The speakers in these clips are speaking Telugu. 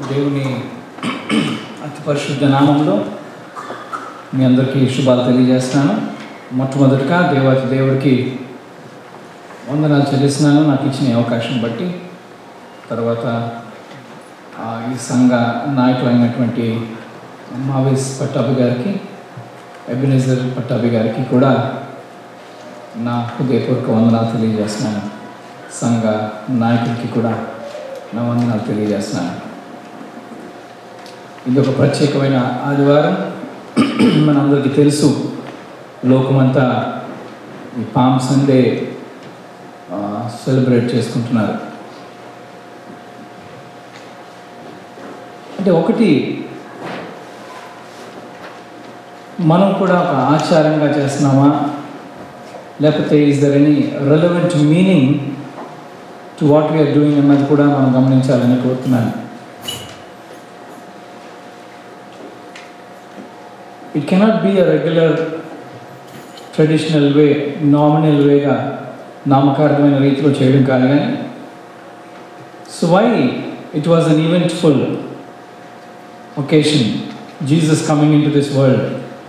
దేవుని అతి పరిశుద్ధ నామంలో మీ అందరికీ శుభాలు తెలియజేస్తున్నాను మొట్టమొదటిగా దేవాతి దేవుడికి వందనాలు చెల్లిస్తున్నాను నాకు ఇచ్చిన ఈ అవకాశం బట్టి తర్వాత ఆ, ఈ సంఘ నాయకులైనటువంటి మావేస్ పట్టాభి గారికి ఎబినేజర్ పట్టాభి గారికి కూడా నా హృదయపూర్వక వందనాలు తెలియజేస్తున్నాను సంఘ నాయకుడికి కూడా నా వందనాలు తెలియజేస్తున్నాను ఇది ఒక ప్రత్యేకమైన ఆదివారం మనందరికీ తెలుసు లోకమంతా ఈ పామ్ సండే సెలబ్రేట్ చేసుకుంటున్నారు అంటే ఒకటి మనం కూడా ఒక ఆచారంగా చేస్తున్నామా లేకపోతే is there any relevant meaning to what we are doing అన్నది కూడా మనం గమనించాలని కోరుతున్నాను it cannot be a regular traditional way nominal వేగా నామకార్థమైన రీతిలో చేయడం కాదు కానీ so why it was an eventful occasion Jesus coming into this world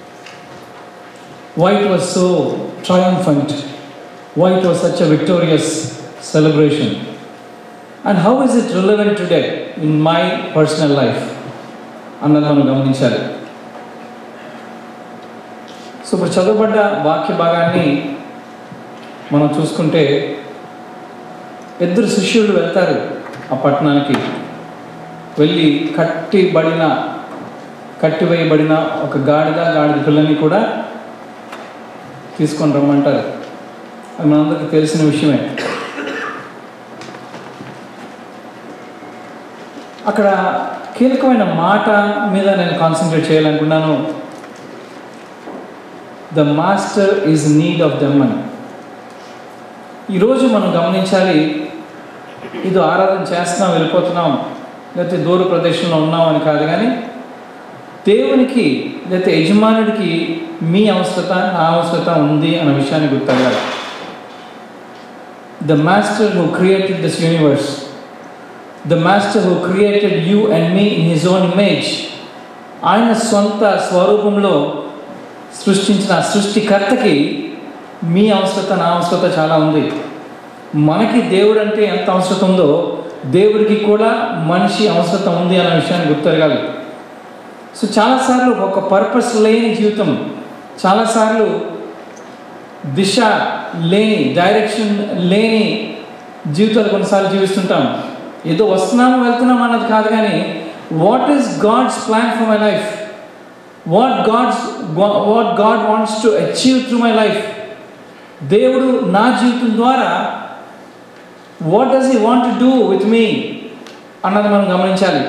why it was so triumphant, why it was such a victorious celebration, and how is it relevant today in my personal life? అన్నది మనం గమనించాలి సో ఇప్పుడు చదవబడ్డ వాక్య భాగాన్ని మనం చూసుకుంటే ఇద్దరు శిష్యులు వెళ్తారు ఆ పట్టణానికి వెళ్ళి కట్టిబడిన కట్టివేయబడిన ఒక గాడిద గాడిద పిల్లని కూడా తీసుకొని రమ్మంటారు అది మనందరికీ తెలిసిన విషయమే అక్కడ కీలకమైన మాట మీద నేను కాన్సన్ట్రేట్ చేయాలనుకున్నాను the master is need of them అని ఈరోజు మనం గమనించాలి ఇది ఆరాధన చేస్తున్నాం వెళ్ళిపోతున్నాం లేకపోతే దూర ప్రదేశంలో ఉన్నాం అని కాదు కానీ దేవునికి లేకపోతే యజమానుడికి మీ అవసరత నా అవసరత ఉంది అన్న విషయాన్ని గుర్తెరగాలి the master who created this universe the master who created you and me in his own image ఆయన సొంత స్వరూపంలో సృష్టించిన ఆ సృష్టికర్తకి మీ అవసరత నా అవసరత చాలా ఉంది మనకి దేవుడు అంటే ఎంత అవసరత ఉందో దేవుడికి కూడా మనిషి అవసరత ఉంది అన్న విషయాన్ని గుర్తెరగాలి సో చాలాసార్లు ఒక పర్పస్ లేని జీవితం చాలాసార్లు దిశ లేని డైరెక్షన్ లేని జీవితాలు కొన్నిసార్లు జీవిస్తుంటాం ఏదో వస్తున్నాము వెళ్తున్నాం అన్నది కాదు కానీ what is God's plan for my life what God's what God wants to achieve through my life దేవుడు నా జీవితం ద్వారా what does he want to do with me అన్నది మనం గమనించాలి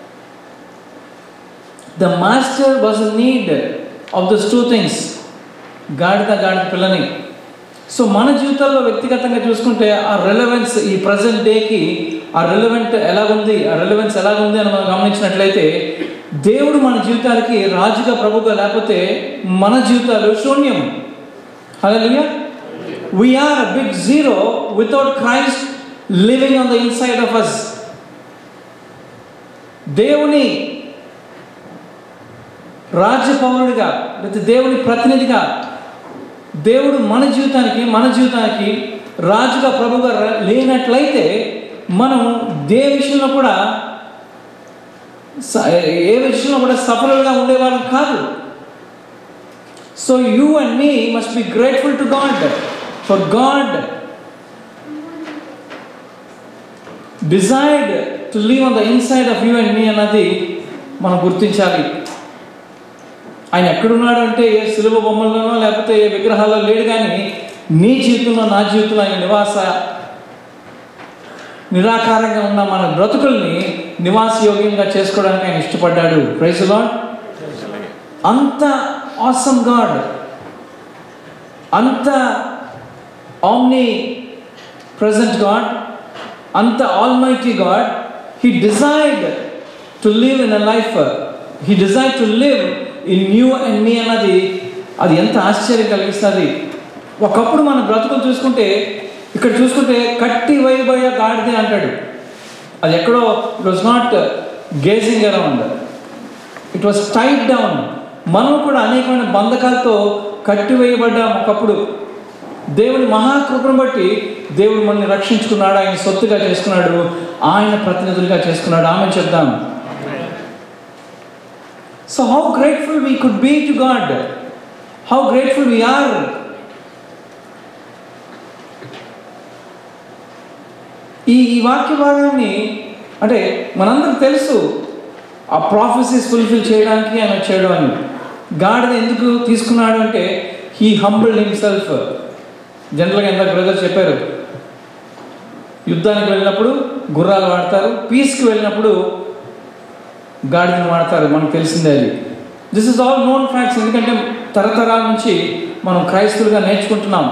the master was need of those two things గాడిద గాడిద పిల్లని సో మన జీవితాల్లో వ్యక్తిగతంగా చూసుకుంటే ఆ రెలవెన్స్ ఈ ప్రజెంట్ డేకి ఆ రెలవెంట్ ఎలాగుంది ఆ రెలవెన్స్ ఎలాగుంది అని మనం గమనించినట్లయితే దేవుడు మన జీవితాలకి రాజుగా ప్రభుగా లేకపోతే మన జీవితాలు శూన్యం hello we are a big zero without Christ living on the inside of us దేవుని రాజ్యపౌరుడిగా లేకపోతే దేవుని ప్రతినిధిగా దేవుడు మన జీవితానికి మన జీవితానికి రాజుగా ప్రభుగా ర- లేనట్లయితే మనం దే విషయంలో కూడా స- ఏ విషయంలో కూడా సఫలుగా ఉండేవాళ్ళం కాదు so you and me must be grateful to God for God desired to leave on the inside of you and me అన్నది మనం గుర్తించాలి ఆయన ఎక్కడున్నాడు అంటే ఏ సులభ బొమ్మల్లోనో లేకపోతే ఏ విగ్రహాల్లో లేడు కానీ నీ జీవితంలో నా జీవితంలో ఆయన నివాస నిరాకారంగా ఉన్న మన బ్రతుకుల్ని నివాసయోగ్యంగా చేసుకోవడానికి ఆయన ఇష్టపడ్డాడు ప్రైజ్ లాడ్ అంత ఆసమ్ గాడ్ అంత ఆమ్ని ప్రజెంట్ గాడ్ అంత almighty God he desired to live in a life he desire to live in you and me అన్నది అది ఎంత ఆశ్చర్యం కలిగిస్తుంది ఒకప్పుడు మన బ్రతుకులు చూసుకుంటే ఇక్కడ చూసుకుంటే కట్టి వైబోయ గాడిదే అంటాడు అది ఎక్కడో it was not gazing around it was tied down మనం కూడా అనేకమైన బంధకాలతో కట్టివేయబడ్డాం ఒకప్పుడు దేవుని మహాకృపను బట్టి దేవుడు మనల్ని రక్షించుకున్నాడు ఆయన సొత్తుగా చేసుకున్నాడు ఆయన ప్రతినిధులుగా చేసుకున్నాడు ఆమె చెప్దాం so how grateful we could be to God how grateful we are ఈ ఈ వాక్య భాగాన్ని అంటే మనందరికి తెలుసు ఆ ప్రాఫెసెస్ ఫుల్ఫిల్ చేయడానికి ఆయన వచ్చాడు అని గాడిద ఎందుకు తీసుకున్నాడు అంటే హీ హంబుల్డ్ హిమ్సెల్ఫ్ జనరల్గా ఎంత బ్రదర్ చెప్పారు యుద్ధానికి వెళ్ళినప్పుడు గుర్రాలు వాడతారు పీస్కి వెళ్ళినప్పుడు గాడిదను వాడతారు మనకు తెలిసిందే అది this is all known facts ఎందుకంటే తరతరాల నుంచి మనం క్రైస్తవులుగా నేర్చుకుంటున్నాం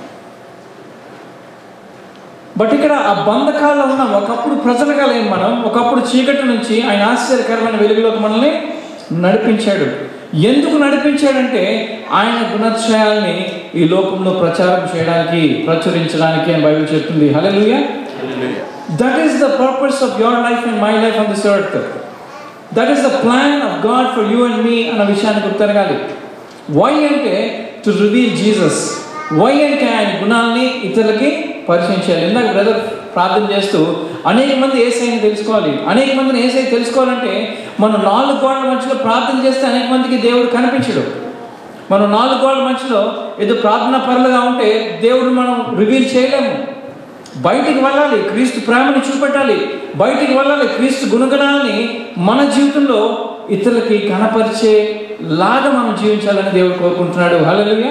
బట్ ఇక్కడ ఆ బంధకాల్లో ఉన్నాం ఒకప్పుడు ప్రజలుగా లేని మనం ఒకప్పుడు చీకటి నుంచి ఆయన ఆశ్చర్యకరమైన వెలుగులోకి మనల్ని నడిపించాడు ఎందుకు నడిపించాడంటే ఆయన గుణాతిశయాల్ని ఈ లోకంలో ప్రచారం చేయడానికి ప్రచురించడానికి అని బైబిల్ చెప్తుంది hallelujah that is the purpose of your life and my life on this earth that is the plan of God for you and me అన్న విషయాన్ని గుర్తెరగాలి వై అంటే టు రివీల్ జీసస్ వై అంటే ఆయన గుణాలని ఇతరులకి పరిచయం చేయాలి ఇందాక బ్రదర్ ప్రార్థన చేస్తూ అనేక మంది ఏసైని తెలుసుకోవాలి అనేక మందిని ఏసై తెలుసుకోవాలంటే మనం నాలుగు గోడల మధ్యలో ప్రార్థన చేస్తే అనేక మందికి దేవుడు కనిపించడు మనం నాలుగు గోడల మధ్యలో ఏదో ప్రార్థన పరులుగా ఉంటే దేవుడు మనం రివీల్ చేయలేము బయటికి వెళ్ళాలి క్రీస్తు ప్రేమని చూపెట్టాలి బయటికి వెళ్ళాలి క్రీస్తు గుణగణాలని మన జీవితంలో ఇతరులకి కనపరిచే లాగా మనం జీవించాలని దేవుడు కోరుకుంటున్నాడు హల్లెలూయా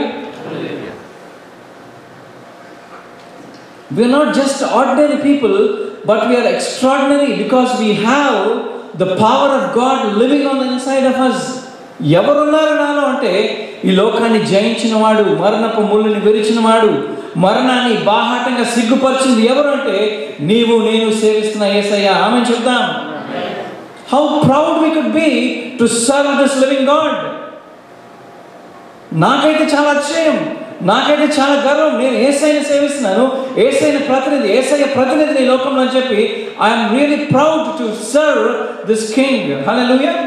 we are not just ordinary people but we are extraordinary because we have the power of God living on the inside of us ఎవరున్నారు నాలో అంటే ఈ లోకాన్ని జయించిన వాడు మరణపు ముళ్ళని విరిచిన వాడు మరణాన్ని బాహాటంగా సిగ్గుపరిచింది ఎవరు అంటే నీవు నేను సేవిస్తున్న ఏసయ్య ఆమె చెప్దాం how proud we could be to serve this living God నాకైతే చాలా అతిశయం నాకైతే చాలా గర్వం నేను ఏసైని సేవిస్తున్నాను ఏసైన ప్రతినిధి ఏసైన ప్రతినిధిని ఈ లోకంలో అని చెప్పి I'm really proud to serve this king hallelujah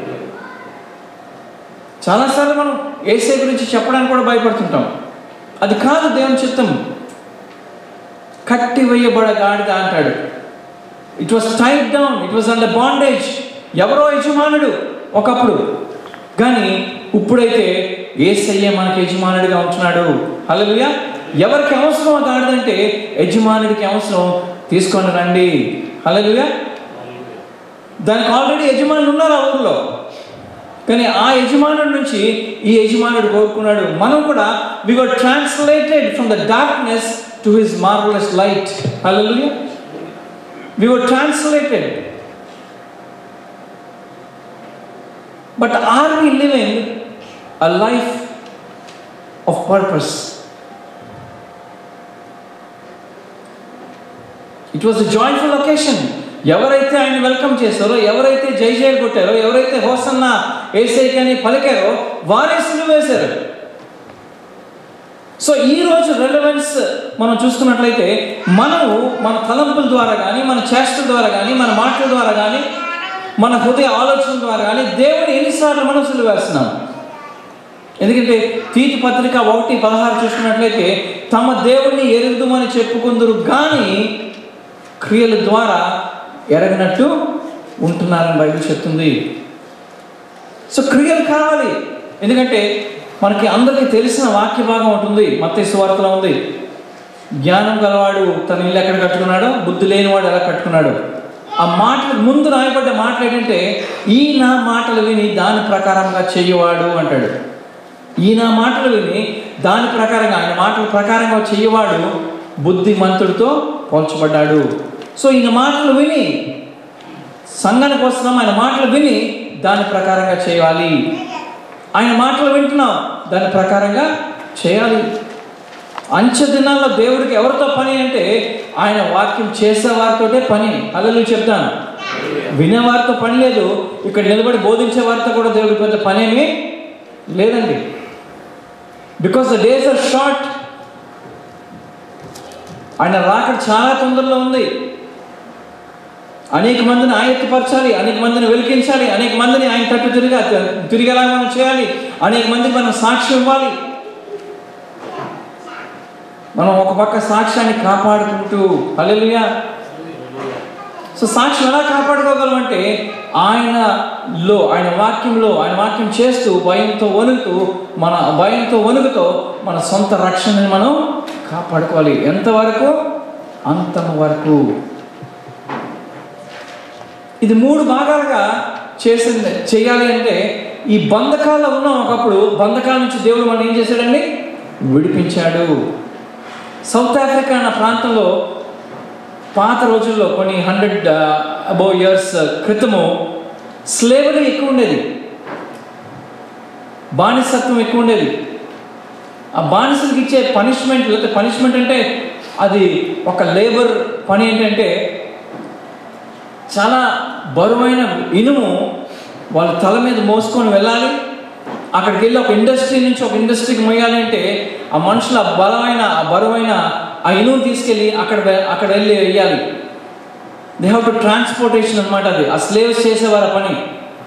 చాలాసార్లు మనం ఏసై గురించి చెప్పడానికి కూడా భయపడుతుంటాం అది కాదు దేవుని చిత్తం కట్టి వేయబడ గాడిద అంటాడు it was tied down it was under bondage ఎవరో యజమానుడు ఒకప్పుడు కానీ ఇప్పుడైతే ఏసయ్య మనకి యజమానుడిగా ఉంటున్నాడు హల్లెలూయా ఎవరికి అవసరం ఆ గాడిదంటే యజమానుడికి అవసరం తీసుకొని రండి హల్లెలూయా దానికి ఆల్రెడీ యజమానులు ఉన్నారు ఆ ఊర్లో కానీ ఆ యజమానుడి నుంచి ఈ యజమానుడు కోరుకున్నాడు మనం కూడా we were translated from the darkness to his marvelous light hallelujah we were translated but are we living a life of purpose it was a joyful occasion ఎవరైతే ఆయన వెల్కమ్ చేశారో ఎవరైతే జై జయ కొట్టారో ఎవరైతే హోసన్న ఏసైకి అని పలికారో వారే సిలువ వేశారు సో ఈ రోజు రెలవెన్స్ మనం చూసుకున్నట్లయితే మనము మన తలంపుల ద్వారా కానీ మన చేష్టల ద్వారా కానీ మన మాటల ద్వారా కానీ మన హృదయ ఆలోచన ద్వారా కానీ దేవుని ఎన్నిసార్లు మనం సిలువ వేస్తున్నాం ఎందుకంటే తీతి పత్రిక ఒకటి పదహారు చూసుకున్నట్లయితే తమ దేవుణ్ణి ఎరుగుదమని చెప్పుకుందరు కానీ క్రియల ద్వారా ఎరగనట్టు ఉంటున్నారని బైబిల్ చెప్తుంది సో క్రియలు కావాలి ఎందుకంటే మనకి అందరికీ తెలిసిన వాక్య భాగం ఉంటుంది మత్తే సువార్తలో ఉంది జ్ఞానం గలవాడు తన ఇల్లు ఎక్కడ కట్టుకున్నాడో బుద్ధి లేనివాడు ఎలా కట్టుకున్నాడు ఆ మాటలు ముందు రాయబడ్డ మాటలు ఏంటంటే ఈ నా మాటలు విని దాని ప్రకారంగా చెయ్యవాడు అంటాడు ఈ నా మాటలు విని దాని ప్రకారంగా ఆయన మాటల ప్రకారంగా చెయ్యవాడు బుద్ధిమంతుడితో పోల్చబడ్డాడు సో ఈయన మాటలు విని సంఘానికి వస్తున్నాం ఆయన మాటలు విని దాని ప్రకారంగా చేయాలి ఆయన మాటలు వింటున్నాం దాని ప్రకారంగా చేయాలి అంచె దినాల్లో దేవుడికి ఎవరితో పని అంటే ఆయన వాక్యం చేసే వారితోటే పని అల్లలు చెప్తాను వినేవారితో పని లేదు ఇక్కడ నిలబడి బోధించే వారితో కూడా దేవుడి పెద్ద పని ఏమీ లేదండి because the days are short ఆయన రాకడ చాలా తొందరలో ఉంది అనేక మందిని ఆయత్తపరచాలి అనేక మందిని వెలికించాలి అనేక మందిని ఆయన తట్టు తిరిగా తిరిగేలా మనం చేయాలి అనేక మందికి మనం సాక్ష్యం ఇవ్వాలి మనం ఒక పక్క సాక్ష్యాన్ని కాపాడుకుంటూ హల్లెలూయా సో సాక్ష్యం ఎలా కాపాడుకోగలం అంటే ఆయనలో ఆయన వాక్యంలో ఆయన వాక్యం చేస్తూ భయంతో వణుకుతూ మన భయంతో వణుకుతో మన సొంత రక్షణని మనం కాపాడుకోవాలి ఎంతవరకు అంతం వరకు ఇది మూడు భాగాలుగా చేసింది చేయాలి అంటే ఈ బంధకాల్లో ఉన్నాం ఒకప్పుడు బంధకాల నుంచి దేవుడు మనం ఏం చేశాడండి విడిపించాడు సౌత్ ఆఫ్రికా అన్న ప్రాంతంలో పాత రోజుల్లో కొన్ని హండ్రెడ్ అబౌవ్ ఇయర్స్ క్రితము స్లేవరీ ఎక్కువ ఉండేది బానిసత్వం ఎక్కువ ఉండేది ఆ బానిసలకు ఇచ్చే పనిష్మెంట్ లేకపోతే పనిష్మెంట్ అంటే అది ఒక లేబర్ పని ఏంటంటే చాలా బరువైన ఇనుము వాళ్ళ తల మీద మోసుకొని వెళ్ళాలి అక్కడికి వెళ్ళి ఒక ఇండస్ట్రీ నుంచి ఒక ఇండస్ట్రీకి మొయ్యాలి అంటే ఆ మనుషుల ఆ బలమైన ఆ బరువైన ఆ ఇనుము తీసుకెళ్ళి అక్కడ వె- అక్కడ వెళ్ళి వేయాలి దే హ్యావ్ టు ట్రాన్స్పోర్టేషన్ అనమాట అది ఆ స్లేవ్స్ చేసేవారు ఆ పని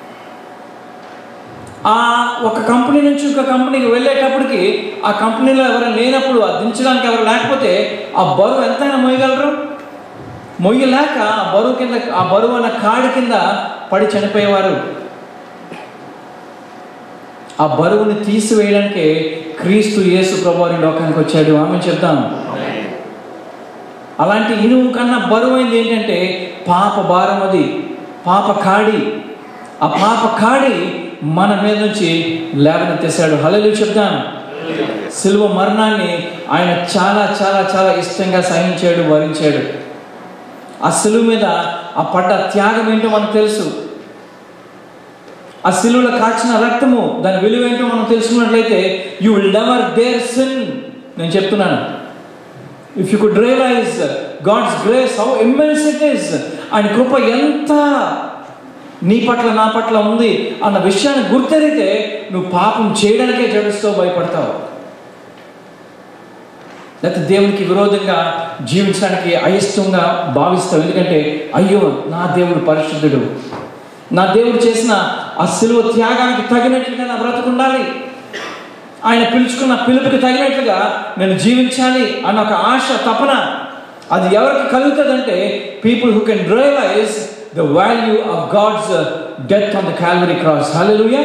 ఆ ఒక కంపెనీ నుంచి ఇంకో కంపెనీకి వెళ్ళేటప్పటికి ఆ కంపెనీలో ఎవరైనా లేనప్పుడు ఆ దించడానికి ఎవరు లేకపోతే ఆ బరువు ఎంతైనా మోయగలరు మొయ్యలేక ఆ బరువు కింద ఆ బరువు అన్న కాడి కింద పడి చనిపోయేవారు ఆ బరువుని తీసివేయడానికి క్రీస్తు యేసు ప్రభువారి లోకానికి వచ్చాడు ఆమె చెప్తాం అలాంటి ఇనుము కన్నా బరువైంది ఏంటంటే పాప భారం అది పాప కాడి ఆ పాప కాడి మన మీద నుంచి లేవనెత్తేశాడు హలలు చెప్తాం సిలువ మరణాన్ని ఆయన చాలా చాలా చాలా ఇష్టంగా సహించాడు వరించాడు ఆ సిలువ మీద ఆ పడ్డ త్యాగం ఏంటో మనకు తెలుసు ఆ సిలువలో కాచిన రక్తము దాని విలువ ఏంటో మనం తెలుసుకున్నట్లయితే you will never dare sin నేను చెప్తున్నాను if you could realise God's grace how immense it is ఆయన కృప ఎంత నీ పట్ల నా పట్ల ఉంది అన్న విషయాన్ని గుర్తెరిగితే నువ్వు పాపం చేయడానికే జడుస్తూ భయపడతావు లేకపోతే దేవునికి విరోధంగా జీవించడానికి అయిష్టంగా భావిస్తావు ఎందుకంటే అయ్యో నా దేవుడు పరిశుద్ధుడు నా దేవుడు చేసిన ఆ సిలువ త్యాగానికి తగినట్లుగా నా బ్రతుకుండాలి ఆయన పిలుచుకున్న పిలుపుకి తగినట్లుగా నేను జీవించాలి అన్న ఒక ఆశ తపన అది ఎవరికి కలుగుతుందంటే people who can realise the value of God's death on the Calvary cross hallelujah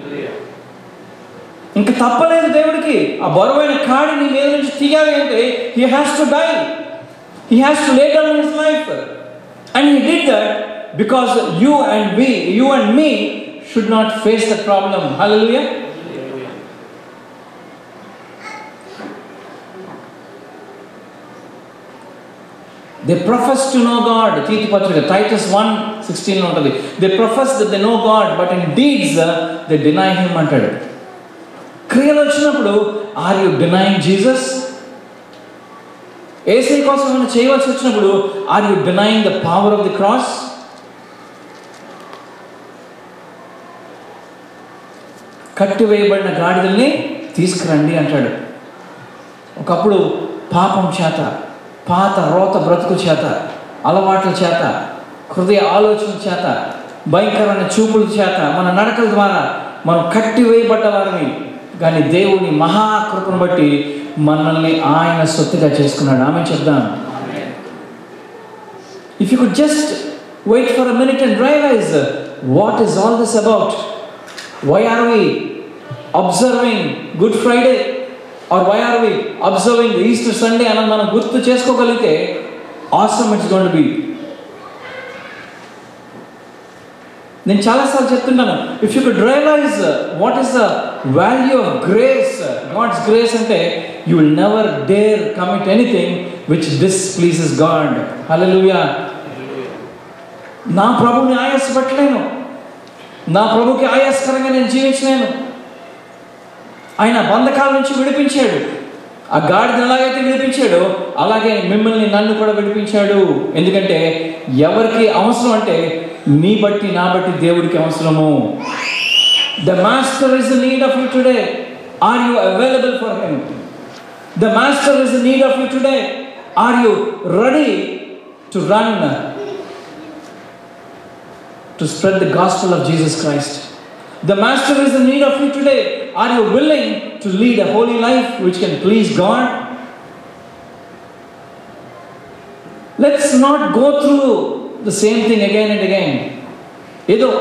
ఇంకా తప్పలేదు దేవుడికి ఆ బరువైన కాడి నీ మీద నుంచి తీయాలి అంటే he has to die he has to lay down his life and he did that because you and we you and me should not face the problem hallelujah they profess to know God తీతి పత్రిక టైటస్ వన్ సిక్స్టీన్ ఉంటుంది they profess that they know God but in deeds they deny him అంటాడు క్రియలు వచ్చినప్పుడు ఆర్ యు డినైంగ్ జీసస్ ఏసై కోసం ఏమైనా చేయవలసి వచ్చినప్పుడు are you denying the power of the cross కట్టివేయబడిన గాడిదల్ని తీసుకురండి అంటాడు ఒకప్పుడు పాపం చేత పాత రోత బ్రతుకు చేత అలవాట్ల చేత హృదయ ఆలోచన చేత భయంకరమైన చూపుల చేత మన నడకల ద్వారా మనం కట్టివేయబడ్డ వారిని కానీ దేవుని మహాకృపను బట్టి మనల్ని ఆయన సొత్తుగా చేసుకున్నాడు ఆమె చెప్దాం if you could just wait for a minute and realise what is all this about why are we observing Good Friday or why are we observing Easter Sunday అన్నది మనం గుర్తు చేసుకోగలిగితే ఆసమ్ ఇట్స్ గోన్ బి నేను చాలాసార్లు చెప్తుంటాను if you could realise what is the value of grace God's grace అంటే you will never dare commit anything which this pleases God hallelujah నా ప్రభుని ఆయాసపట్టలేను నా ప్రభుకి ఆయాస్కరంగా నేను జీవించలేను ఆయన బంధకాల నుంచి విడిపించాడు ఆ గాడిదని ఎలాగైతే విడిపించాడో అలాగే మిమ్మల్ని నన్ను కూడా విడిపించాడు ఎందుకంటే ఎవరికి అవసరం అంటే నీ బట్టి నా బట్టి దేవుడికి అవసరము the master is need of you today are you available for him the master is need of you today are you ready to run to spread the gospel of Jesus Christ. The Master is in need of you today. Are you willing to lead a holy life which can please God? Let's not go through the same thing again and again. ఏదో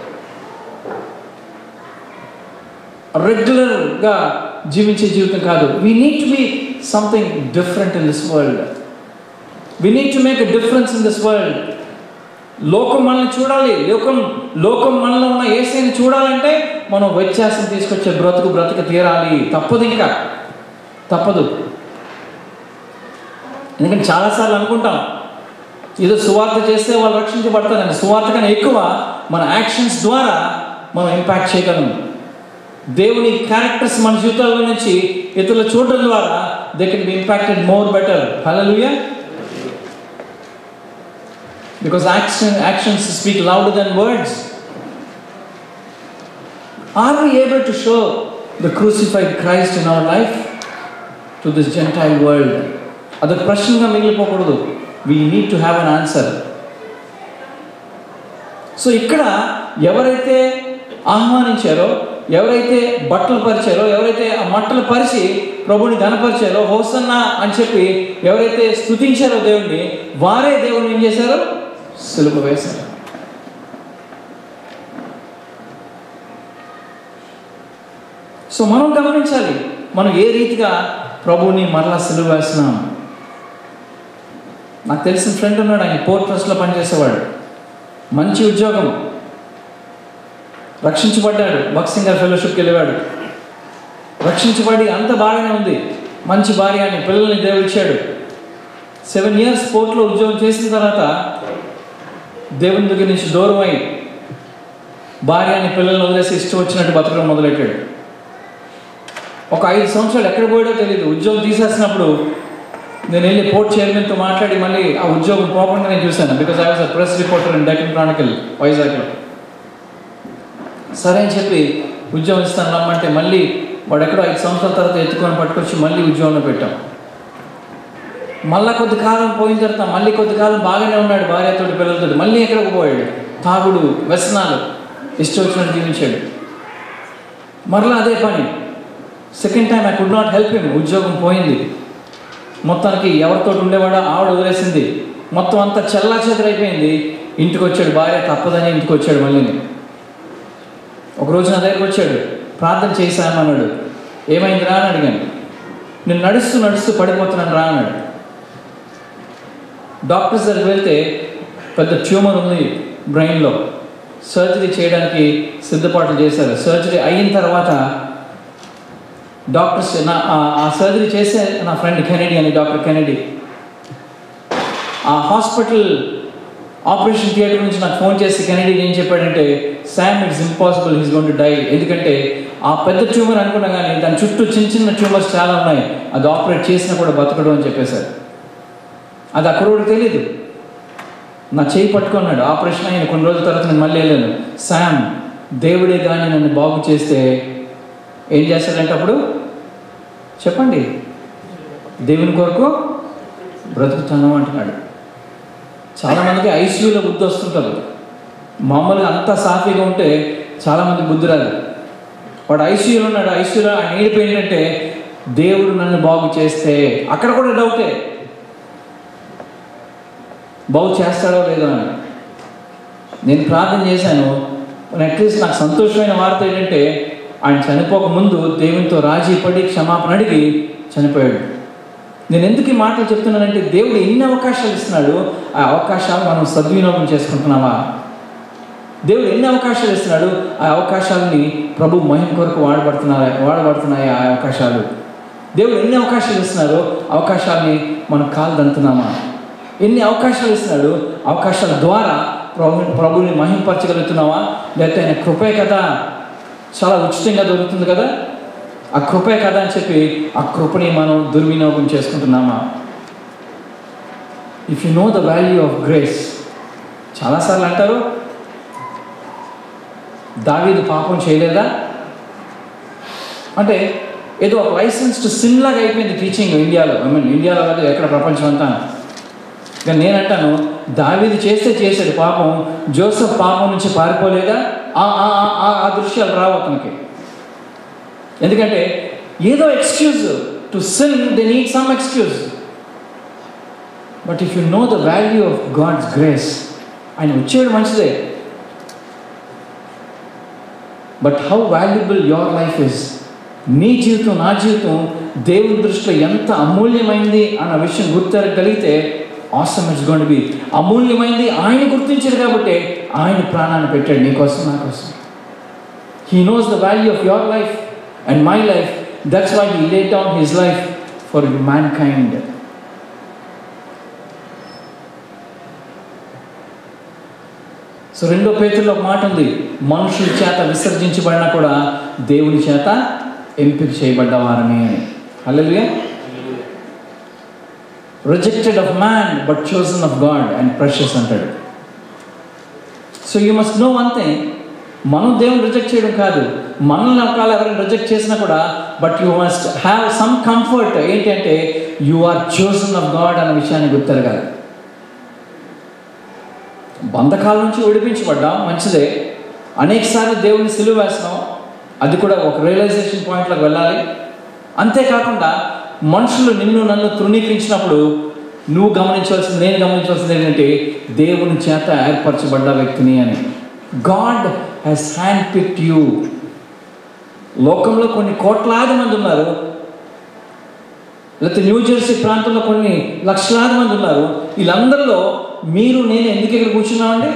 రెగ్యులర్గా జీవించే జీవితం కాదు we need to be something different in this world we need to make a difference in this world లోకం మనల్ని చూడాలి లోకం లోకం మనలో ఉన్న ఏసైని చూడాలంటే మనం వ్యత్యాసం తీసుకొచ్చే బ్రతుకు బ్రతుకు తీరాలి తప్పదు ఇంకా తప్పదు ఎందుకంటే చాలాసార్లు అనుకుంటాం ఏదో సువార్త చేస్తే వాళ్ళు రక్షించబడతారని సువార్త కన్నా ఎక్కువ మన యాక్షన్స్ ద్వారా మనం ఇంపాక్ట్ చేయగలం దేవుని క్యారెక్టర్స్ మన జీవితాల్లో నుంచి ఇతరులు చూడడం ద్వారా they can be impacted more better hallelujah because action, actions speak louder than words. Are we able to show the crucified Christ in our life to this Gentile world? అది ప్రశ్నగా మిగిలిపోకూడదు we need to have an answer so ఇక్కడ ఎవరైతే ఆహ్వానించారో ఎవరైతే బట్టలు పరిచారో ఎవరైతే ఆ మట్టలు పరిచి ప్రభుని గనపరిచారో హోసన్న అని చెప్పి ఎవరైతే స్తుతించారో దేవుణ్ణి వారే దేవుణ్ణి ఏం చేశారు సులుపు వేశారు సో మనం గమనించాలి మనం ఏ రీతిగా ప్రభువుని మరలా సులువు వేస్తున్నాం నాకు తెలిసిన ఫ్రెండ్ ఉన్నాడు ఆయన పోర్ట్ ట్రస్ట్లో పనిచేసేవాడు మంచి ఉద్యోగం రక్షించబడ్డాడు బక్సింగర్ ఫెలోషిప్కి వెళ్ళేవాడు రక్షించబడి అంత బాగానే ఉంది మంచి భార్య అని పిల్లల్ని దేవుడు ఇచ్చాడు సెవెన్ ఇయర్స్ పోర్ట్లో ఉద్యోగం చేసిన తర్వాత దేవుని దగ్గర నుంచి దూరం అయి భార్య అని పిల్లల్ని వదిలేసి ఇష్టం వచ్చినట్టు బతకడం మొదలెట్టాడు ఒక ఐదు సంవత్సరాలు ఎక్కడ పోయాడో తెలియదు ఉద్యోగం తీసేసినప్పుడు నేను వెళ్ళి పోర్ట్ చైర్మన్తో మాట్లాడి మళ్ళీ ఆ ఉద్యోగం పోకుండా నేను చూశాను because I was a press reporter in Deccan Chronicle వైజాగ్లో సరే అని చెప్పి ఉద్యోగం ఇస్తాను రమ్మంటే మళ్ళీ వాడు ఎక్కడో ఐదు సంవత్సరాల తర్వాత ఎత్తుకొని పట్టుకొచ్చి మళ్ళీ ఉద్యోగంలో పెట్టాం మళ్ళా కొద్ది కాలం పోయిన తర్వాత మళ్ళీ కొద్ది కాలం బాగానే ఉన్నాడు భార్యతోటి పిల్లలతోటి మళ్ళీ ఎక్కడికి పోయాడు తాగుడు వ్యసనాలు ఇష్టం వచ్చినట్టు జీవించాడు మరలా అదే పని second time I could not help him ఉద్యోగం పోయింది మొత్తానికి ఎవరితో ఉండేవాడో ఆవిడ వదిలేసింది మొత్తం అంతా చెల్లా చెదరైపోయింది ఇంటికి వచ్చాడు భార్య తప్పదని ఇంటికి వచ్చాడు మళ్ళీ ఒక రోజు నా దగ్గరికి వచ్చాడు ప్రార్థన చేశామన్నాడు ఏమైంది రా అని అడిగాను నేను నడుస్తూ నడుస్తూ పడిపోతున్నాను రా అన్నాడు డాక్టర్స్ దగ్గరికి వెళ్తే పెద్ద ట్యూమర్ ఉంది బ్రెయిన్లో సర్జరీ చేయడానికి సిద్ధపాట్లు చేశారు సర్జరీ అయిన తర్వాత డాక్టర్స్ నా ఆ- ఆ సర్జరీ చేసే నా ఫ్రెండ్ కెనడీ అని డాక్టర్ కెనడీ ఆ హాస్పిటల్ ఆపరేషన్ థియేటర్ నుంచి నాకు ఫోన్ చేసి కెనడీ ఏం చెప్పాడంటే Sam it's impossible he's gone to die ఎందుకంటే ఆ పెద్ద ట్యూమర్ అనుకున్నా కానీ దాని చుట్టూ చిన్న చిన్న ట్యూమర్స్ చాలా ఉన్నాయి అది ఆపరేట్ చేసినా కూడా బతకడం అని చెప్పేశారు అది అక్కడ కూడా తెలియదు నా చేయి పట్టుకున్నాడు ఆపరేషన్ అయిన కొన్ని రోజుల తర్వాత నేను మళ్ళీ వెళ్ళాను శామ్ దేవుడే కానీ నన్ను బాగు చేస్తే ఏం చేస్తాడంటే అప్పుడు చెప్పండి దేవుని కొరకు బ్రతుకుతాను అంటున్నాడు చాలామందికి ఐసీయూలో బుద్ధి వస్తుంటారు మామూలుగా అంతా సాఫీగా ఉంటే చాలామంది బుద్ధి రాదు వాడు ఐసీయూలో ఉన్నాడు ఐసీయూలో ఆయన ఏడిపోయి ఏంటంటే దేవుడు నన్ను బాగు చేస్తే అక్కడ కూడా డౌటే బాగు చేస్తాడో లేదో అని నేను ప్రార్థన చేశాను అట్లీస్ట్ నాకు సంతోషమైన వార్త ఏంటంటే ఆయన చనిపోక ముందు దేవునితో రాజీ పడి క్షమాపణ అడిగి చనిపోయాడు నేను ఎందుకు ఈ మాటలు చెప్తున్నానంటే దేవుడు ఎన్ని అవకాశాలు ఇస్తున్నాడు ఆ అవకాశాలు మనం సద్వినియోగం చేసుకుంటున్నామా దేవుడు ఎన్ని అవకాశాలు ఇస్తున్నాడు ఆ అవకాశాలని ప్రభు మహిమ కొరకు వాడబడుతున్నాయి వాడబడుతున్నాయి ఆ అవకాశాలు దేవుడు ఎన్ని అవకాశాలు ఇస్తున్నాడో అవకాశాలని మనం కాలు దంతున్నామా ఎన్ని అవకాశాలు ఇస్తున్నాడు అవకాశాల ద్వారా ప్రభు ప్రభుని మహింపరచగలుగుతున్నావా లేకపోతే ఆయన కృపే కదా చాలా ఉచితంగా దొరుకుతుంది కదా ఆ కృపే కదా అని చెప్పి ఆ కృపని మనం దుర్వినియోగం చేసుకుంటున్నామా if you know the value of grace చాలాసార్లు అంటారు దావీదు పాపం చేయలేదా అంటే ఏదో ఒక లైసెన్స్డ్ సిన్ లాగా అయిపోయింది టీచింగ్ ఇండియాలో ఐ మీన్ ఇండియాలో కాదు ఎక్కడ ప్రపంచం అంతా కానీ నేను అంటాను దావీది చేస్తే చేశాడు పాపం జోసఫ్ పాపం నుంచి పారిపోలేదా ఆ ఆ- ఆ- ఆ- ఆ దృశ్యాలు రావు అతనికి ఎందుకంటే ఏదో excuse to sin they need some excuse but if you know the value of God's grace ఆయన వచ్చేది మంచిదే but how valuable your life is నీ జీవితం నా జీవితం దేవుని దృష్టిలో ఎంత అమూల్యమైంది అన్న విషయం గుర్తెరగలిగితే ఆసమ్ ఇట్స్ గోన్ బి అమూల్యమైంది ఆయన గుర్తించాడు కాబట్టి ఆయన ప్రాణాన్ని పెట్టాడు నీకోసం నా కోసం he knows the value of your life and my life that's why he laid down his life for mankind so రెండో పేతుల్లో ఒక మాట ఉంది మనుషుల చేత విసర్జించబడినా కూడా దేవుని చేత ఎంపిక చేయబడ్డవారని అని hallelujah rejected of man but chosen of God and precious అంటాడు so you must know one thing మనం దేవుని రిజెక్ట్ చేయడం కాదు మనల్ని ఒకవేళ ఎవరైనా రిజెక్ట్ చేసినా కూడా but you must have some comfort ఏంటంటే you are chosen of God అన్న విషయాన్ని గుర్తెరగాలి బంధకాల నుంచి విడిపించబడ్డాం మంచిదే అనేకసార్లు దేవుని సిలువ వేస్తున్నాం అది కూడా ఒక రియలైజేషన్ పాయింట్లోకి వెళ్ళాలి అంతేకాకుండా మనుషులు నిన్ను నన్ను తృణీకరించినప్పుడు నువ్వు గమనించవలసింది నేను గమనించవలసింది ఏంటంటే దేవుని చేత ఏర్పరచబడ్డ వ్యక్తిని అని God has hand picked you లోకంలో కొన్ని కోట్లాది మంది ఉన్నారు లేకపోతే న్యూ జెర్సీ ప్రాంతంలో కొన్ని లక్షలాది మంది ఉన్నారు వీళ్ళందరిలో మీరు నేను ఎందుకు ఇక్కడ కూర్చున్నామండి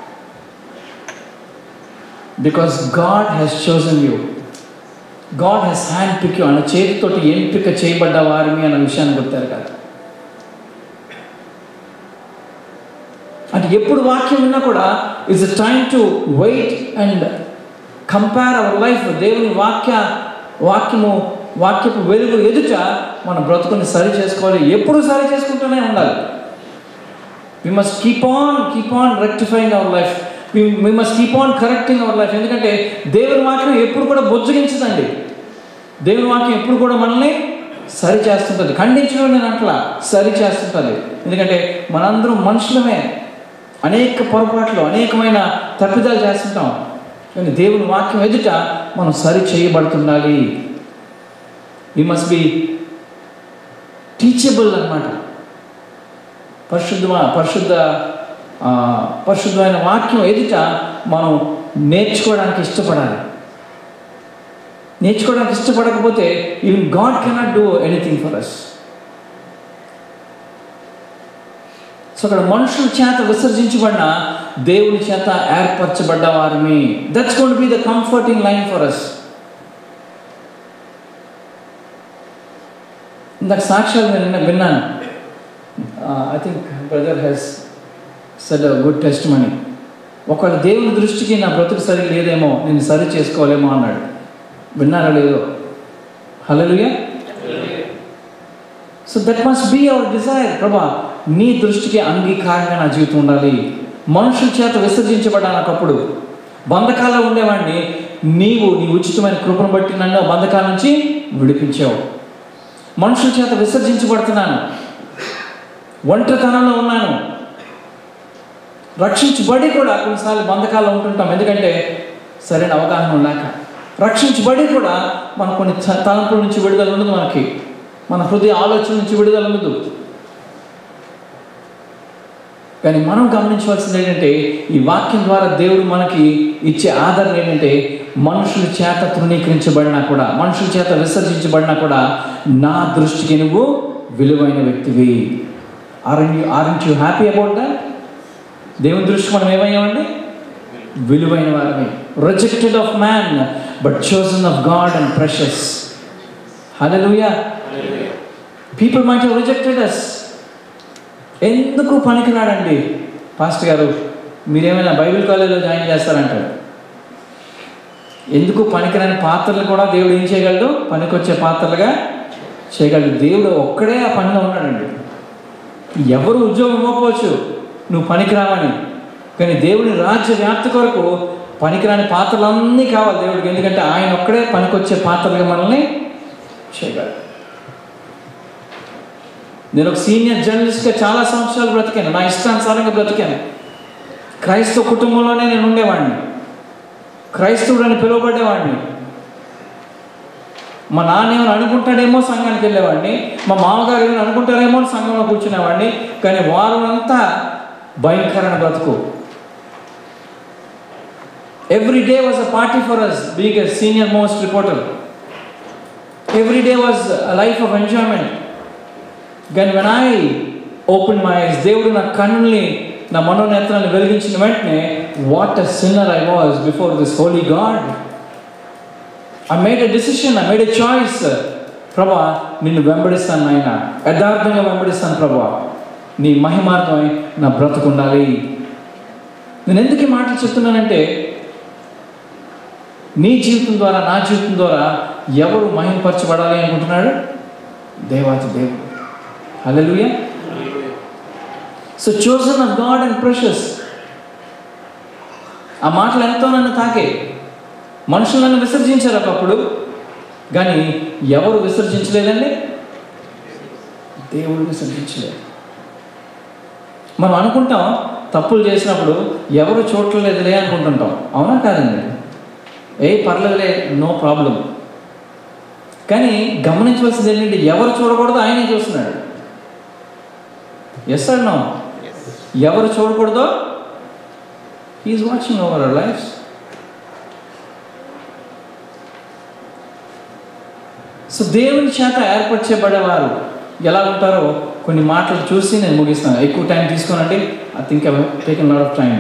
because God has chosen you God has hand pick you అన్న చేతితోటి ఎంపిక చేయబడ్డ వారిని అన్న విషయాన్ని గుర్తారు కదా అంటే ఎప్పుడు వాక్యం ఉన్నా కూడా it's a time to wait and compare our life దేవుని వాక్య వాక్యము వాక్యపు వెలుగు ఎదుట మన బ్రతుకుని సరి చేసుకోవాలి ఎప్పుడు సరి చేసుకుంటూనే ఉండాలి we must keep on keep on rectifying our life we must keep on correcting our life ఎందుకంటే దేవుని వాక్యం ఎప్పుడు కూడా బొజ్జగించదండి దేవుని వాక్యం ఎప్పుడు కూడా మనల్ని సరి చేస్తుంటుంది ఖండించడం నేను అట్లా సరి చేస్తుంటుంది ఎందుకంటే మనందరం మనుషులమే అనేక పొరపాట్లు అనేకమైన తప్పిదాలు చేస్తుంటాం కానీ దేవుని వాక్యం ఎదుట మనం సరి చేయబడుతుండాలి వి మస్ట్ బి టీచబుల్ అన్నమాట పరిశుద్ధ పరిశుద్ధ ఆ, పరిశుద్ధమైన వాక్యం ఎదుట మనం నేర్చుకోవడానికి ఇష్టపడాలి నేర్చుకోవడానికి ఇష్టపడకపోతే even God cannot do anything for us so అక్కడ మనుషుల చేత విసర్జించబడిన దేవుని చేత ఏర్పరచబడ్డ వారిని that's gonna be the comforting line for us ఇందాక సాక్ష్యాలు నేను నిన్న విన్నాను I think brother has said good testimony ఒకవేళ దేవుని దృష్టికి నా బ్రతుకు సరి లేదేమో నేను సరి చేసుకోలేమో అన్నాడు విన్నారా లేదో hallelujah so that must be our desire ప్రభా నీ దృష్టికి అంగీకారంగా నా జీవితం ఉండాలి మనుషుల చేత విసర్జించబడ్డానప్పుడు బంధకాల్లో ఉండేవాడిని నీవు నీ ఉచితమైన కృపను బట్టి నన్ను ఆ బంధకాల నుంచి విడిపించావు మనుషుల చేత విసర్జించబడుతున్నాను ఒంటరితనంలో ఉన్నాను రక్షించబడి కూడా కొన్నిసార్లు బంధకాల్లో ఉంటుంటాం ఎందుకంటే సరైన అవగాహన ఉన్నాక రక్షించబడి కూడా మన కొన్ని త- తలంపుల నుంచి విడుదల ఉండదు మనకి మన హృదయ ఆలోచన నుంచి విడుదల ఉండదు కానీ మనం గమనించవలసింది ఏంటంటే ఈ వాక్యం ద్వారా దేవుడు మనకి ఇచ్చే ఆదరణ ఏంటంటే మనుషుల చేత తృణీకరించబడినా కూడా మనుషుల చేత విసర్జించబడినా కూడా నా దృష్టికి నువ్వు విలువైన వ్యక్తివి are you are you happy about that దేవుని దృష్టి మనం ఏమయ్యామండి విలువైన వారమే rejected of man but chosen of God and precious hallelujah people might have rejected us ఎందుకు పనికిరాడండి పాస్టర్ గారు మీరేమైనా బైబిల్ కాలేజీలో జాయిన్ చేస్తారంటారు ఎందుకు పనికిరాని పాత్రలు కూడా దేవుడు ఏం చేయగలడు పనికొచ్చే పాత్రలుగా చేయగలడు దేవుడు ఒక్కడే ఆ పనిలో ఉన్నాడండి ఎవరు ఉద్యోగం ఇవ్వకపోవచ్చు నువ్వు పనికిరావని కానీ దేవుని రాజ్య వ్యాప్తి కొరకు పనికిరాని పాత్రలన్నీ కావాలి దేవుడికి ఎందుకంటే ఆయన ఒక్కడే పనికొచ్చే పాత్రలుగా మనల్ని చేయగలడు నేను ఒక సీనియర్ జర్నలిస్ట్గా చాలా సంవత్సరాలు బ్రతికాను నా ఇష్టానుసారంగా బ్రతికాను క్రైస్తవ కుటుంబంలోనే నేను ఉండేవాడిని క్రైస్తవుడు అని పిలువబడేవాడిని మా నాన్న ఏమైనా అనుకుంటాడేమో సంఘానికి వెళ్ళేవాడిని మా మామగారు ఏమైనా అనుకుంటారేమో అని సంఘంలో కూర్చునేవాడిని కానీ వారు అంతా భయంకరమైన బ్రతుకు every day was a party for us being a senior most reporter every day was a life of enjoyment కానీ when I open my eyes దేవుడు నా కన్నుల్ని నా మనోనేత్రాన్ని వెలిగించిన వెంటనే what a sinner I was before this holy God I made a decision I made a choice ప్రభా నిన్ను వెంబడిస్తాను నాయన యథార్థంగా వెంబడిస్తాను ప్రభా నీ మహిమార్థమై నా బ్రతుకుండాలి నేను ఎందుకు ఈ మాటలు చెప్తున్నానంటే నీ జీవితం ద్వారా నా జీవితం ద్వారా ఎవరు మహిమపరచబడాలి అనుకుంటున్నాడు దేవాతి దేవుడు hallelujah so chosen of God and precious ఆ మాటలు ఎంతో నన్ను తాకే మనుషులు నన్ను విసర్జించారు ఒకప్పుడు కానీ ఎవరు విసర్జించలేదండి దేవుడు విసర్జించలేదు మనం అనుకుంటాం తప్పులు చేసినప్పుడు ఎవరు చూడలేదులే అనుకుంటుంటాం అవునా కాదండి ఏ పర్లేదులే నో ప్రాబ్లం కానీ గమనించవలసింది ఏంటంటే ఎవరు చూడకూడదో ఆయనే చూస్తున్నాడు ఎస్ నో ఎవరు చూడకూడదో he is watching over our life so దేవుని చేత ఏర్పరచబడేవారు ఎలా ఉంటారో కొన్ని మాటలు చూసి నేను ముగిస్తాను ఎక్కువ టైం తీసుకోనండి I think I taken lot of time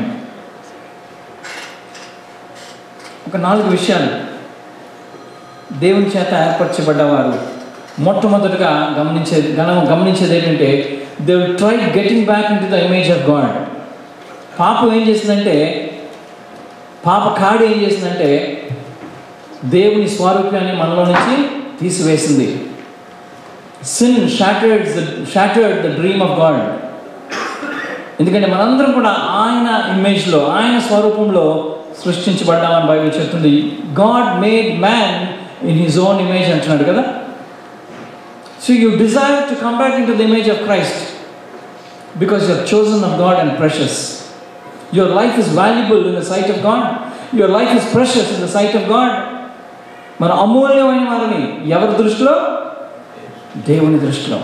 ఒక నాలుగు విషయాలు దేవుని చేత ఏర్పరచబడ్డవారు మొట్టమొదటిగా గమనించేది గమ గమనించేది ఏంటంటే they will try getting back into the image of God పాపం ఏం చేసిందంటే పాప కాడి ఏం చేసిందంటే దేవుని స్వారూప్యాన్ని మనలో నుంచి తీసివేసింది sin shattered shattered the dream of God ఎందుకంటే మనందరం కూడా ఆయన ఇమేజ్లో ఆయన స్వరూపంలో సృష్టించబడ్డామని బైబిల్ చెప్తుంది God made man in his own image అంటున్నాడు కదా so you desire to come back into the image of Christ because you are chosen of God and precious your life is valuable in the sight of God your life is precious in the sight of God మన అమూల్యమైన వారిని ఎవరి దృష్టిలో దేవుని దృష్టిలో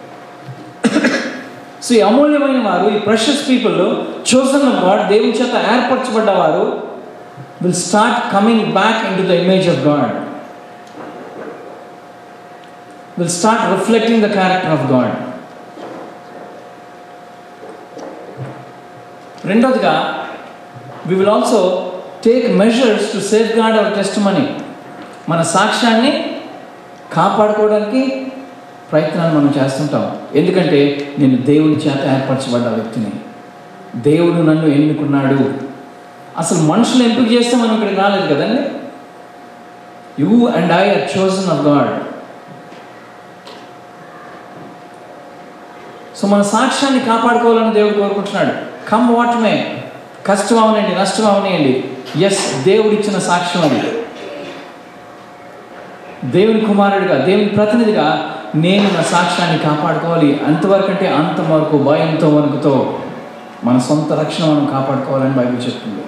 సో ఈ అమూల్యమైన వారు ఈ precious people chosen of God దేవుని చేత ఏర్పరచబడ్డవారు will start coming back into the image of God will start reflecting the character of God రెండోదిగా we will also take measures to safeguard our testimony మన సాక్ష్యాన్ని కాపాడుకోవడానికి ప్రయత్నాలు మనం చేస్తుంటాం ఎందుకంటే నేను దేవుని చేత ఏర్పరచబడ్డ వ్యక్తిని దేవుడు నన్ను ఎన్నుకున్నాడు అసలు మనుషులు ఎంపిక చేస్తే మనం ఇక్కడికి రాలేదు కదండి you and I are chosen of God so మన సాక్ష్యాన్ని కాపాడుకోవాలని దేవుడు కోరుకుంటున్నాడు కమ్ వాట్ మే కష్టం అవనండి నష్టం అవనియండి ఎస్ దేవుడు ఇచ్చిన సాక్ష్యం అది దేవుని కుమారుడిగా దేవుని ప్రతినిధిగా నేను నా సాక్ష్యాన్ని కాపాడుకోవాలి అంతవరకు అంటే అంతవరకు భయంతో వణుకుతో మన సొంత రక్షణ మనం కాపాడుకోవాలని బైబిల్ చెప్తుంది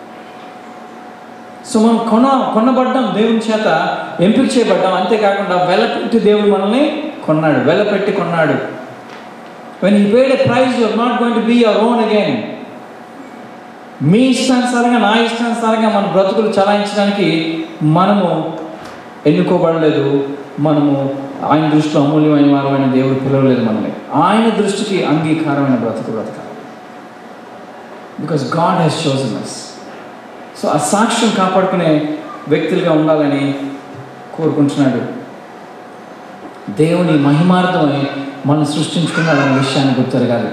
సో మనం కొన కొనబడ్డాం దేవుని చేత ఎంపిక చేయబడ్డాం అంతేకాకుండా వెలపెట్టి దేవుడు మనల్ని కొన్నాడు వెలపెట్టి కొన్నాడు when he paid a price you're not going to be your own again మీ ఇష్టానుసారంగా నా ఇష్టానుసారంగా మన బ్రతుకులు చలాయించడానికి మనము ఎన్నుకోబడలేదు మనము ఆయన దృష్టిలో అమూల్యమైన వారమైన దేవుడు పిలవలేదు మనల్ని ఆయన దృష్టికి అంగీకారమైన బ్రతుకు బ్రతకాలి because God has chosen us so ఆ సాక్ష్యం కాపాడుకునే వ్యక్తులుగా ఉండాలని కోరుకుంటున్నాడు దేవుని మహిమార్థమై మనం సృష్టించుకున్నాడు అనే విషయాన్ని గుర్తెరగాలి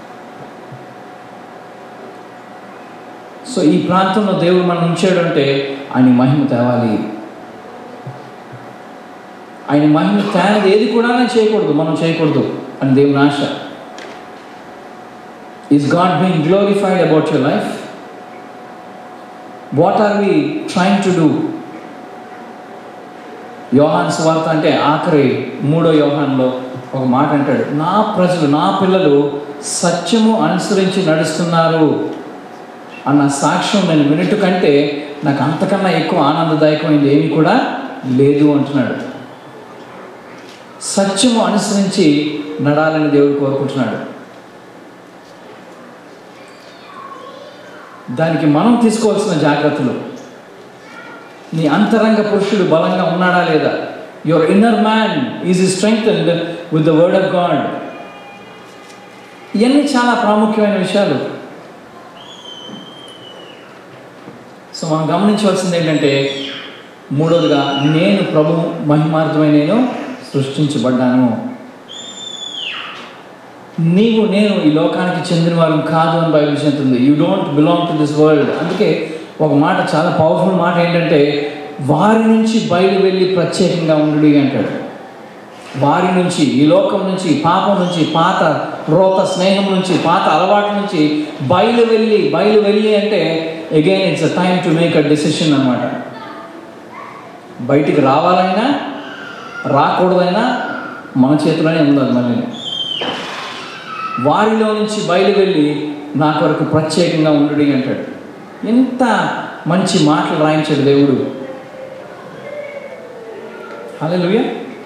సో ఈ ప్రాంతంలో దేవుడు మనం ఉంచాడు అంటే ఆయన మహిమ తేవాలి ఆయన మహిమ తేనది ఏది కూడా చేయకూడదు మనం చేయకూడదు అని దేవుని ఆశ is God being glorified about your life what are we trying to do Yohan స్వార్త అంటే ఆఖరి మూడో యోహాన్లో ఒక మాట అంటాడు నా ప్రజలు నా పిల్లలు సత్యము అనుసరించి నడుస్తున్నారు అన్న సాక్ష్యం నేను వినట్టు కంటే నాకు అంతకన్నా ఎక్కువ ఆనందదాయకమైనది ఏమీ కూడా లేదు అంటున్నాడు సత్యము అనుసరించి నడాలని దేవుడు కోరుకుంటున్నాడు దానికి మనం తీసుకోవాల్సిన జాగ్రత్తలు నీ అంతరంగ పురుషుడు బలంగా ఉన్నాడా లేదా your inner man is strength with the word of God ఇవన్నీ చాలా ప్రాముఖ్యమైన విషయాలు సో మనం గమనించవలసింది ఏంటంటే మూడవదిగా నేను ప్రభు మహిమార్థమై నేను సృష్టించబడ్డాను నీవు నేను ఈ లోకానికి చెందిన వారు కాదు అని బైబిల్ చెందుతుంది you don't belong to this world అందుకే ఒక మాట చాలా పవర్ఫుల్ మాట ఏంటంటే వారి నుంచి బయలు వెళ్ళి ప్రత్యేకంగా ఉండు అంటాడు వారి నుంచి ఈ లోకం నుంచి పాపం నుంచి పాత రోత స్నేహం నుంచి పాత అలవాటు నుంచి బయలు వెళ్ళి బయలు వెళ్ళి అంటే again it's a time to make a decision అనమాట బయటికి రావాలైనా రాకూడదైనా మన చేతిలోనే ఉంది అది మళ్ళీ వారిలో నుంచి బయలు వెళ్ళి నా కొరకు ప్రత్యేకంగా ఉండు అంటాడు ఎంత మంచి మాటలు రాయించాడు దేవుడు హల్లెలూయా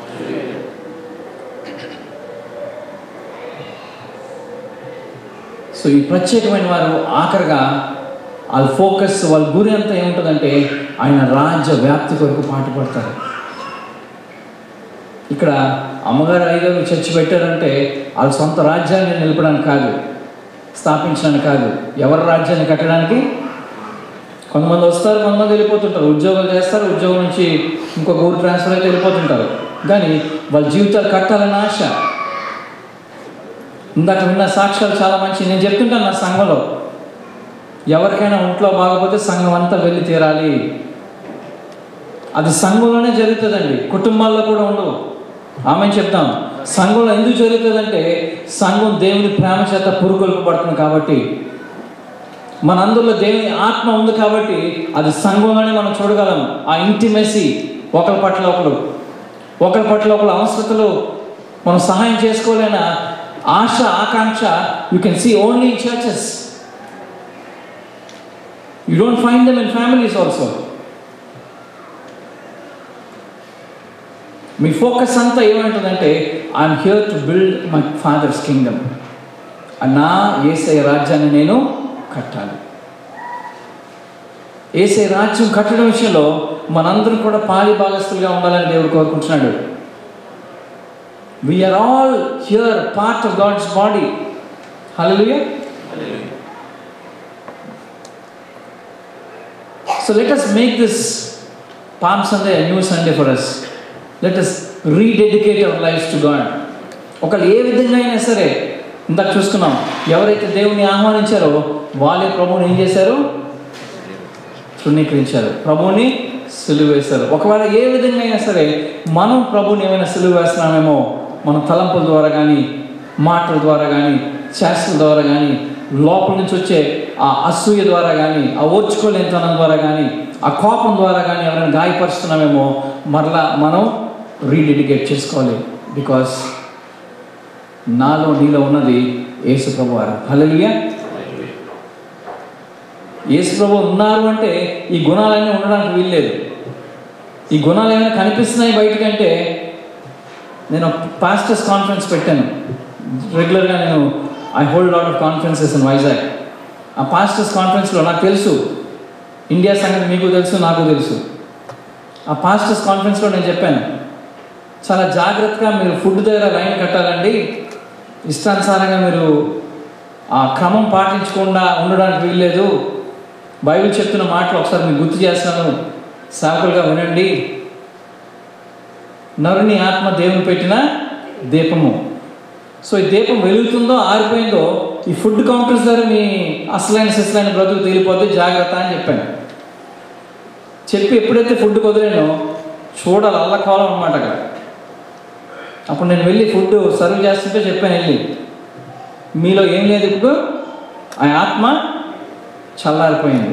సో ఈ ప్రత్యేకమైన వారు ఆఖరిగా వాళ్ళ ఫోకస్ వాళ్ళ గురి అంతా ఏముంటుందంటే ఆయన రాజ్య వ్యాప్తి కొరకు పాటుపడతారు ఇక్కడ అమ్మగారు ఐదవ చర్చి పెట్టారంటే వాళ్ళ సొంత రాజ్యాన్ని నిలపడానికి కాదు స్థాపించడానికి కాదు ఎవరి రాజ్యాన్ని కట్టడానికి కొంతమంది వస్తారు కొంతమంది వెళ్ళిపోతుంటారు ఉద్యోగాలు చేస్తారు ఉద్యోగం నుంచి ఇంకొక ఊరు ట్రాన్స్ఫర్ అయితే వెళ్ళిపోతుంటారు కానీ వాళ్ళ జీవితాలు కట్టాలన్న ఆశ ఇందాక విన్న సాక్ష్యాలు చాలా మంచి నేను చెప్తుంటాను నా సంఘంలో ఎవరికైనా ఒంట్లో బాగపోతే సంఘం అంతా వెళ్ళి తీరాలి అది సంఘంలోనే జరుగుతుందండి కుటుంబాల్లో కూడా ఉండవు ఆమె చెప్తాం సంఘంలో ఎందుకు జరుగుతుందంటే సంఘం దేవుని ప్రేమ చేత పురుగొల్పబడుతుంది కాబట్టి మనందరిలో దేవుని ఆత్మ ఉంది కాబట్టి అది సంఘంలోనే మనం చూడగలం ఆ ఇంటిమెసి ఒకరి పట్ల ఒకరు ఒకరి పట్ల ఒకరు అవసరతలు మనం సహాయం చేసుకోలేన ఆశ ఆకాంక్ష you can see only in churches you don't find them in families also మీ ఫోకస్ అంతా ఏమంటుందంటే I'm here to build my father's kingdom నా ఏసై రాజ్యాన్ని నేను కట్టాలి ఏసై రాజ్యం కట్టడం విషయంలో మనందరం కూడా పాలి భాగస్తులుగా ఉండాలని దేవుడు కోరుకుంటున్నాడు we're all here part of God's body hallelujah so let us make this palm Sunday new Sunday for us let us rededicate our life to God ఒకళ్ళు ఏ విధంగా అయినా సరే ఇందాక చూసుకున్నాం ఎవరైతే దేవుని ఆహ్వానించారో వాళ్ళే ప్రభువుని ఏం చేశారు తృణీకరించారు ప్రభువుని సిలువ వేశారు ఒకవేళ ఏ విధంగా అయినా సరే మనం ప్రభుని ఏమైనా సిలువ వేస్తున్నామేమో మన తలంపుల ద్వారా కానీ మాటల ద్వారా కానీ చేష్టల ద్వారా కానీ లోపల నుంచి వచ్చే ఆ అసూయ ద్వారా కానీ ఆ ఓర్చుకోలేనితనం ద్వారా కానీ ఆ కోపం ద్వారా కానీ ఎవరైనా గాయపరుస్తున్నామేమో మరలా మనం రీడెడికేట్ చేసుకోవాలి బికాస్ నాలో నీలో ఉన్నది యేసు ప్రభు వారు హల్లెలూయా యేసు ప్రభు ఉన్నారు అంటే ఈ గుణాలన్నీ ఉండడానికి వీల్లేదు ఈ గుణాలు ఏమైనా కనిపిస్తున్నాయి బయటకంటే నేను పాస్టర్స్ కాన్ఫరెన్స్ పెట్టాను రెగ్యులర్గా నేను I hold out of conferences in Vizag ఆ పాస్టర్స్ కాన్ఫరెన్స్లో నాకు తెలుసు ఇండియా సంగతి మీకు తెలుసు నాకు తెలుసు ఆ పాస్టర్స్ కాన్ఫరెన్స్లో నేను చెప్పాను చాలా జాగ్రత్తగా మీరు ఫుడ్ దగ్గర లైన్ కట్టాలండి ఇష్టానుసారంగా మీరు ఆ క్రమం పాటించకుండా ఉండడానికి వీల్లేదు బైబిల్ చెప్తున్న మాటలు ఒకసారి మీకు గుర్తు చేస్తాను సేవకులుగా వినండి నరుని ఆత్మ దేవుని పెట్టిన దీపము సో ఈ దీపం వెలుగుతుందో ఆరిపోయిందో ఈ ఫుడ్ కౌంటర్స్ ద్వారా మీ అసలైన సిసలైన బ్రతుకు తీరిపోతే జాగ్రత్త అని చెప్పాను చెప్పి ఎప్పుడైతే ఫుడ్ కుదిరానో చూడాలి అల్లకోలం అనమాట అక్కడ అప్పుడు నేను వెళ్ళి ఫుడ్ సర్వ్ చేస్తుంటే చెప్పాను వెళ్ళి మీలో ఏం లేదు ఇప్పుడు ఆ ఆత్మ చల్లారిపోయింది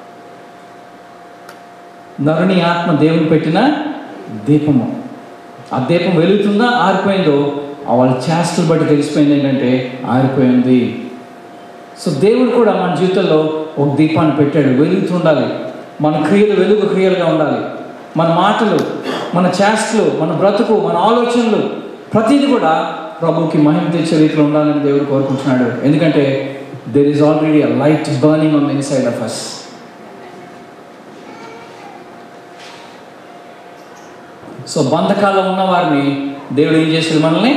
నరుని ఆత్మ దేవుని పెట్టిన దీపము ఆ దీపం వెలుగుతుందా ఆరిపోయిందో ఆ వాళ్ళ చేష్టలు బట్టి తెలిసిపోయింది ఏంటంటే ఆరిపోయింది సో దేవుడు కూడా మన జీవితంలో ఒక దీపాన్ని పెట్టాడు వెలుగుతుండాలి మన క్రియలు వెలుగు క్రియలుగా ఉండాలి మన మాటలు మన చేష్టలు మన బ్రతుకు మన ఆలోచనలు ప్రతిదీ కూడా ప్రభుకి మహిమ తెచ్చే రీతిలో ఉండాలని దేవుడు కోరుకుంటున్నాడు ఎందుకంటే there is already a light burning on the inside of us so బంధకాల్లో ఉన్న వారిని దేవుడు ఏం చేశాడు మనల్ని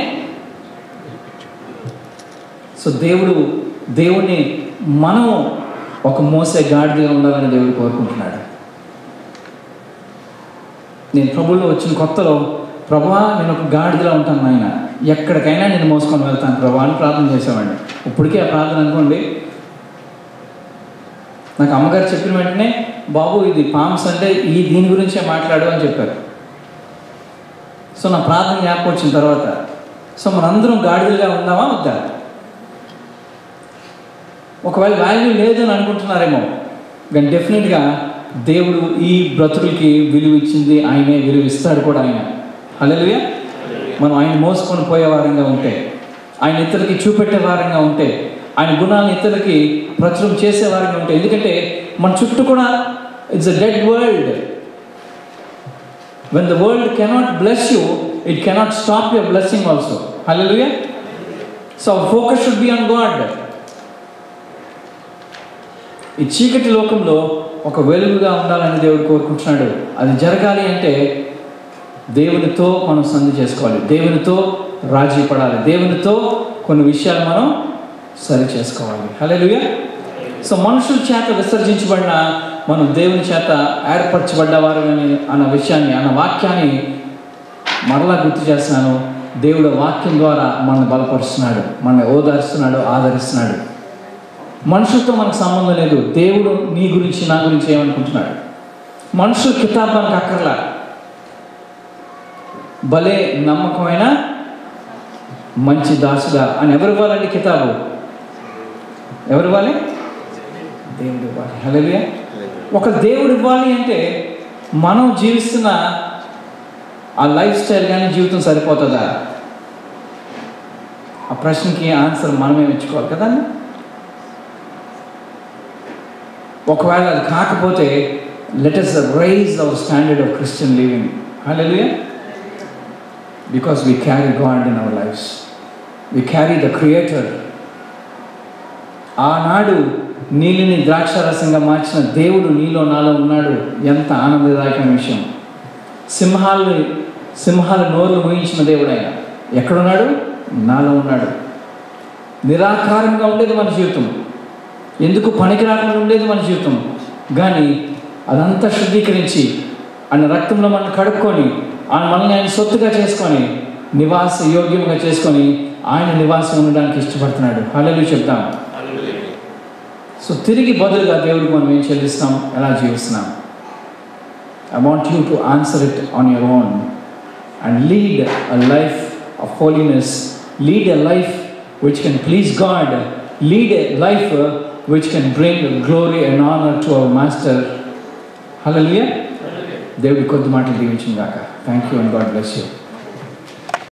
సో దేవుడు దేవుణ్ణి మనం ఒక మోసే గాడిదగా ఉండాలని దేవుడు కోరుకుంటున్నాడు నేను ప్రభుల్లో వచ్చిన కొత్తలో ప్రభా నేను ఒక గాడిదలా ఉంటాను నాయన ఎక్కడికైనా నేను మోసుకొని వెళ్తాను ప్రభా అని ప్రార్థన చేసేవాడిని ఇప్పటికే ఆ ప్రార్థన అనుకోండి నాకు అమ్మగారు చెప్పిన వెంటనే బాబు ఇది పామ్స్ అంటే ఈ దీని గురించే మాట్లాడు అని చెప్పారు సో నా ప్రార్థన జ్ఞాపకం వచ్చిన తర్వాత సో మనందరం గాడిదలుగా ఉందామా వద్దా ఒకవేళ వాల్యూ లేదు అని అనుకుంటున్నారేమో కానీ డెఫినెట్గా దేవుడు ఈ బ్రతుకులకి విలువ ఇచ్చింది ఆయనే విలువ ఇస్తాడు కూడా ఆయన హల్లెలూయా మనం ఆయన మోసుకొని పోయే వారంగా ఉంటే ఆయన ఇతరులకి చూపెట్టే వారంగా ఉంటే ఆయన గుణాలను ఇతరులకి ప్రచురం చేసే వారంగా ఉంటే ఎందుకంటే మన చుట్టూ కూడా it's a dead world When the world cannot bless you, it cannot stop your blessing also. Hallelujah. So our focus should be on God. ఈ చీకటి లోకంలో ఒక వెలుగుగా ఉండాలని దేవుడు కోరుకుంటున్నాడు అది జరగాలి అంటే దేవునితో మనం సంధి చేసుకోవాలి దేవునితో రాజీ పడాలి దేవునితో కొన్ని విషయాలు మనం సరి చేసుకోవాలి హల్లెలూయా సో మనుషుల చేత విసర్జించబడిన మనం దేవుని చేత ఏర్పరచబడ్డ వారు అన్న విషయాన్ని అన్న వాక్యాన్ని మరలా గుర్తు చేస్తున్నాను దేవుడు వాక్యం ద్వారా మనల్ని బలపరుస్తున్నాడు మనల్ని ఓదారుస్తున్నాడు ఆదరిస్తున్నాడు మనుషులతో మనకు సంబంధం లేదు దేవుడు నీ గురించి నా గురించి ఏమనుకుంటున్నాడు మనుషులు కితాబ్ మనకు అక్కర్లా భలే నమ్మకమైన మంచి దాసుగా అని ఎవరు ఇవ్వాలండి కితాబు ఎవరు ఇవ్వాలి దేవుడు ఇవ్వాలి హల్లెలూయా ఒక దేవుడు ఇవ్వాలి అంటే మనం జీవిస్తున్న ఆ లైఫ్ స్టైల్ కానీ జీవితం సరిపోతుందా ఆ ప్రశ్నకి ఆన్సర్ మనమే ఇచ్చుకోవాలి కదా ఒకవేళ అది కాకపోతే let us rise our standard of Christian living hallelujah because we carry God in our lives we carry the creator ఆనాడు నీళ్ళని ద్రాక్షారసంగా మార్చిన దేవుడు నీలో నాలో ఉన్నాడు ఎంత ఆనందదాయకమైన విషయం సింహాలని సింహాల నోరు మోయించిన దేవుడు ఆయన ఎక్కడున్నాడు నాలో ఉన్నాడు నిరాకారంగా ఉండేది మన జీవితం ఎందుకు పనికి రాకుండా ఉండేది మన జీవితం కానీ అదంతా శుద్ధీకరించి ఆయన రక్తంలో మనం కడుక్కొని ఆయన మనల్ని ఆయన సొత్తుగా చేసుకొని నివాస యోగ్యంగా చేసుకొని ఆయన నివాసం ఉండడానికి ఇష్టపడుతున్నాడు హల్లెలూ చెప్తాం సో తిరిగి బదులుగా దేవుడికి మనం ఏం చెల్లిస్తాం ఎలా జీవిస్తున్నాం I want you to answer it on your own and lead a life of holiness lead a life which can please God lead a life which can bring glory and honour to our master hallelujah దేవుడి కొద్ది మాటలు దీవించింది కాక thank you and God bless you